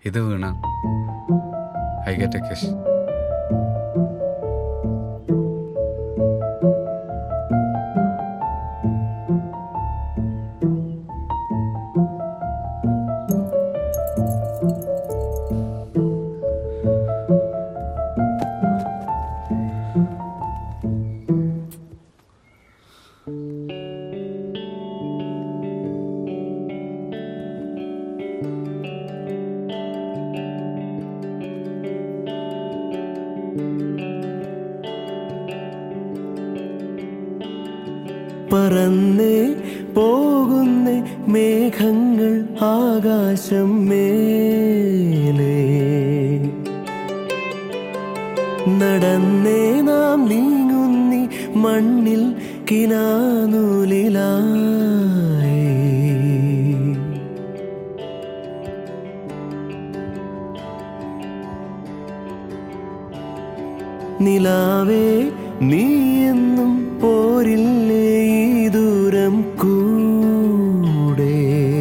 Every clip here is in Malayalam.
ഇത് വീണ ഐ ഗെറ്റ് എ കിസ് പറന്നേ പോകുന്നേ മേഘങ്ങൾ ആകാശം മേലേ നടന്നേ നാം നീങ്ങുന്നി മണ്ണിൽ കിനാനൂലിലായി നിലാവേ നീ എന്നും പോരില്ലേ ഈ ദൂരം കൂടെ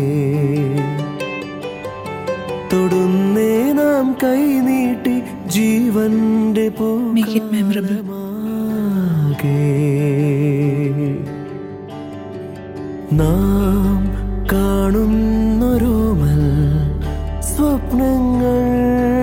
തൊടുന്നേ നാം കൈനീട്ടി ജീവന്റെ Make it memorable. പൂമാകെ നാം കാണുന്നൊരോമൽ സ്വപ്നങ്ങൾ